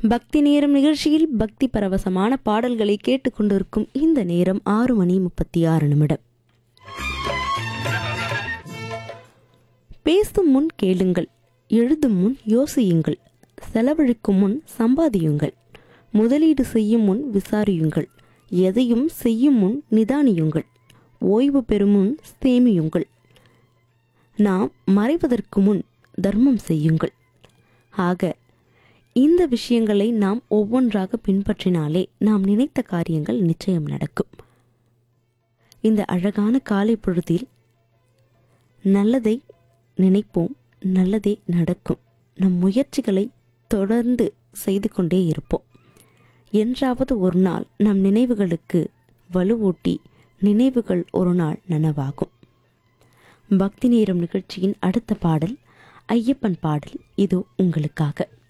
பக்தி நேரம் நிகழ்ச்சியில் பக்தி பரவசமான பாடல்களை கேட்டுக்கொண்டிருக்கும் இந்த நேரம் ஆறு மணி முப்பத்தி ஆறு நிமிடம் பேசும் முன் கேளுங்கள் எழுதும் முன் யோசியுங்கள் செலவழிக்கும் முன் சம்பாதியுங்கள் முதலீடு செய்யும் முன் விசாரியுங்கள் எதையும் செய்யும் முன் நிதானியுங்கள் ஓய்வு பெறும் முன் சேமியுங்கள் நாம் மறைவதற்கு முன் தர்மம் செய்யுங்கள் ஆக இந்த விஷயங்களை நாம் ஒவ்வொன்றாக பின்பற்றினாலே நாம் நினைத்த காரியங்கள் நிச்சயம் நடக்கும் இந்த அழகான காலை பொழுதில் நல்லதை நினைப்போம் நல்லதே நடக்கும் நம் முயற்சிகளை தொடர்ந்து செய்து கொண்டே இருப்போம் என்றாவது ஒரு நாள் நம் நினைவுகளுக்கு வலுவூட்டி நினைவுகள் ஒரு நாள் நனவாகும் பக்தி நேரம் நிகழ்ச்சியின் அடுத்த பாடல் ஐயப்பன் பாடல் இதோ உங்களுக்காக